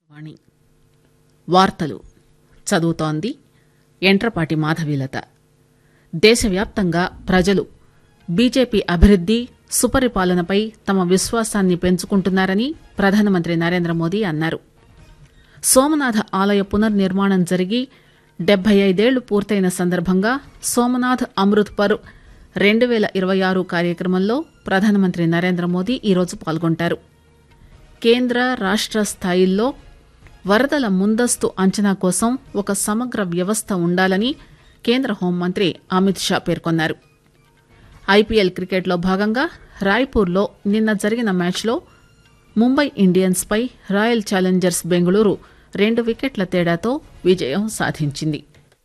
వాణి వార్తలు చదువుతోంది ఎంట్రపాటి మాధవీలత దేశవ్యాప్తంగా ప్రజలు బీజేపీ అభివృద్ది సుపరిపాలనపై తమ విశ్వాసాన్ని పెంచుకుంటున్నారని ప్రధానమంత్రి నరేంద్ర మోదీ అన్నారు సోమనాథ ఆలయ పునర్నిర్మాణం జరిగి డెబ్బై ఐదేళ్లు పూర్తయిన సందర్భంగా సోమనాథ్ అమృత్ పర్వ్ రెండు పేల ఇరవై ఆరు కార్యక్రమంలో ప్రధానమంత్రి నరేంద్ర మోదీ ఈరోజు పాల్గొంటారు కేంద్ర రాష్ట స్థాయిల్లో వరదల ముందస్తు అంచనా కోసం ఒక సమగ్ర వ్యవస్థ ఉండాలని కేంద్ర హోంమంత్రి అమిత్ షా పేర్కొన్నారు ఐపీఎల్ క్రికెట్లో భాగంగా రాయ్పూర్లో నిన్న జరిగిన మ్యాచ్లో ముంబై ఇండియన్స్ పై రాయల్ ఛాలెంజర్స్ బెంగళూరు రెండు వికెట్ల తేడాతో విజయం సాధించింది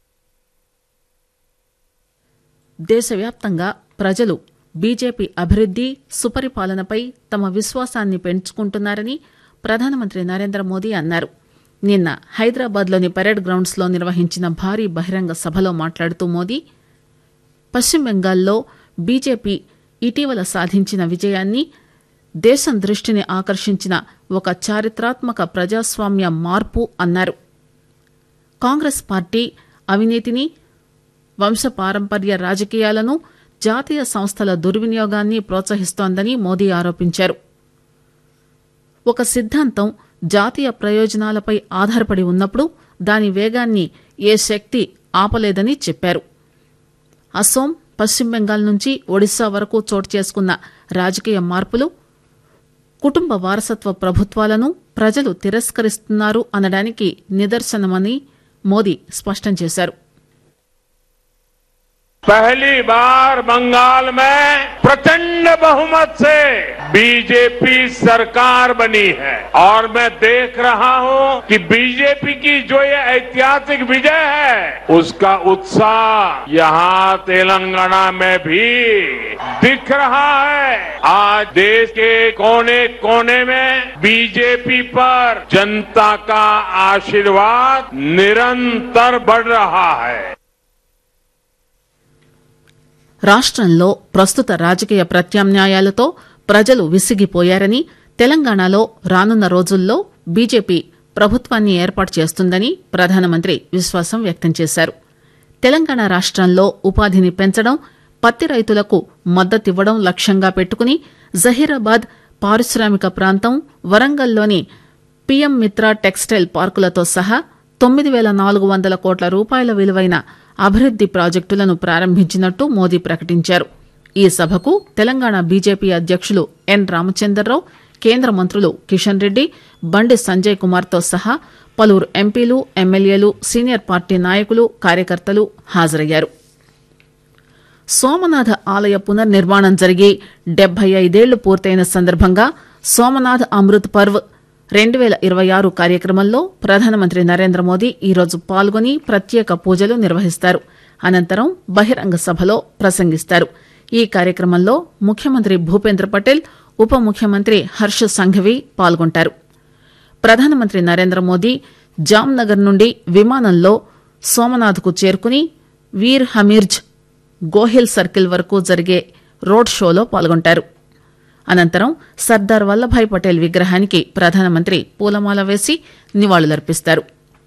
దేశవ్యాప్తంగా ప్రజలు బీజేపీ అభివృద్ది సుపరిపాలనపై తమ విశ్వాసాన్ని పెంచుకుంటున్నారని ప్రధానమంత్రి నరేంద్ర మోదీ అన్నారు నిన్న హైదరాబాద్లోని పరేడ్ గ్రౌండ్స్లో నిర్వహించిన భారీ బహిరంగ సభలో మాట్లాడుతూ మోదీ పశ్చిమ బెంగాల్లో బీజేపీ ఇటీవల సాధించిన విజయాన్ని దేశం దృష్టిని ఆకర్షించిన ఒక చారిత్రాత్మక ప్రజాస్వామ్య మార్పు అన్నారు కాంగ్రెస్ పార్టీ అవినీతిని వంశపారంపర్య రాజకీయాలను జాతీయ సంస్థల దుర్వినియోగాన్ని ప్రోత్సహిస్తోందని మోదీ ఆరోపించారు ఒక సిద్ధాంతం జాతీయ ప్రయోజనాలపై ఆధారపడి ఉన్నప్పుడు దాని వేగాన్ని ఏ శక్తి ఆపలేదని చెప్పారు అస్సోం పశ్చిమ బెంగాల్ నుంచి ఒడిశా వరకు చోటు చేసుకున్న రాజకీయ మార్పులు కుటుంబ వారసత్వ ప్రభుత్వాలను ప్రజలు తిరస్కరిస్తున్నారు అనడానికి నిదర్శనమని మోదీ స్పష్టం చేశారు पहली बार बंगाल में प्रचंड बहुमत से बीजेपी सरकार बनी है और मैं देख रहा हूं कि बीजेपी की जो ये ऐतिहासिक विजय है उसका उत्साह यहां तेलंगाना में भी दिख रहा है आज देश के कोने कोने में बीजेपी पर जनता का आशीर्वाद निरंतर बढ़ रहा है రాష్ట్రంలో ప్రస్తుత రాజకీయ ప్రత్యామ్నాయాలతో ప్రజలు విసిగిపోయారని తెలంగాణలో రానున్న రోజుల్లో బీజేపీ ప్రభుత్వాన్ని ఏర్పాటు చేస్తుందని ప్రధానమంత్రి విశ్వాసం వ్యక్తం చేశారు తెలంగాణ రాష్ట్రంలో ఉపాధిని పెంచడం పత్తి రైతులకు మద్దతివ్వడం లక్ష్యంగా పెట్టుకుని జహీరాబాద్ పారిశ్రామిక ప్రాంతం వరంగల్లోని పీఎం మిత్ర టెక్స్టైల్ పార్కులతో సహా తొమ్మిది పేల నాలుగు వందల కోట్ల రూపాయల విలువైన అభివృద్ది ప్రాజెక్టులను ప్రారంభించినట్టు మోదీ ప్రకటించారు ఈ సభకు తెలంగాణ బీజేపీ అధ్యకులు ఎన్ రామచందర్రావు కేంద్ర మంత్రులు కిషన్ రెడ్డి బండి సంజయ్ కుమార్తో సహా పలువురు ఎంపీలు ఎమ్మెల్యేలు సీనియర్ పార్టీ నాయకులు కార్యకర్తలు హాజరయ్యారు సోమనాథ ఆలయ పునర్నిర్మాణం జరిగి డెబ్బై ఐదేళ్లు పూర్తయిన సందర్భంగా సోమనాథ్ అమృత్ పర్వ్ రెండు పేల ఇరవై ఆరు కార్యక్రమంలో ప్రధానమంత్రి నరేంద్ర మోదీ ఈరోజు పాల్గొని ప్రత్యేక పూజలు నిర్వహిస్తారు అనంతరం బహిరంగ సభలో ప్రసంగిస్తారు ఈ కార్యక్రమంలో ముఖ్యమంత్రి భూపేంద్ర పటేల్ ఉప ముఖ్యమంత్రి హర్ష సంఘవి పాల్గొంటారు ప్రధానమంత్రి నరేంద్ర మోదీ జామ్నగర్ నుండి విమానంలో సోమనాథ్కు చేరుకుని వీర్ హమీర్జ్ గోహిల్ సర్కిల్ వరకు జరిగే రోడ్ షోలో పాల్గొంటారు అనంతరం సర్దార్ వల్లభాయ్ పటేల్ విగ్రహానికి ప్రధానమంత్రి పూలమాల వేసి నివాళులర్పిస్తారు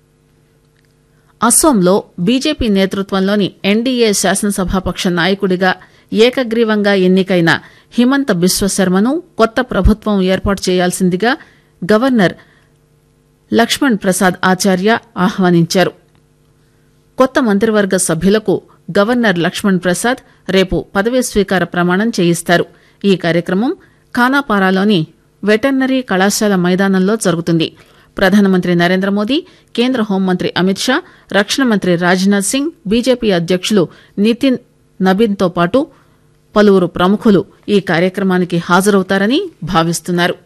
అస్సోంలో బీజేపీ నేతృత్వంలోని ఎన్డీఏ శాసనసభాపక్ష నాయకుడిగా ఏకగ్రీవంగా ఎన్నికైన హిమంత బిశ్వశర్మను కొత్త ప్రభుత్వం ఏర్పాటు చేయాల్సిందిగా గవర్నర్ లక్ష్మణ్ ప్రసాద్ ఆచార్య ఆహ్వానించారు కొత్త మంత్రివర్గ సభ్యులకు గవర్నర్ లక్ష్మణ్ ప్రసాద్ రేపు పదవీ స్వీకార ప్రమాణం చేయిస్తారు ఈ కార్యక్రమం ఖానాపారాలోని వెటర్నరీ కళాశాల మైదానంలో జరుగుతుంది ప్రధానమంత్రి నరేంద్ర మోదీ కేంద్ర హోంమంత్రి అమిత్ షా రక్షణ మంత్రి రాజ్నాథ్ సింగ్ బీజేపీ అధ్యకులు నితిన్ నబీన్తో పాటు పలువురు ప్రముఖులు ఈ కార్యక్రమానికి హాజరవుతారని భావిస్తున్నారు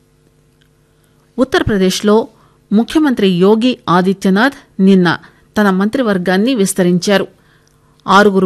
ఉత్తరప్రదేశ్లో ముఖ్యమంత్రి యోగి ఆదిత్యనాథ్ నిన్న తన మంత్రివర్గాన్ని విస్తరించారు ఆరుగురు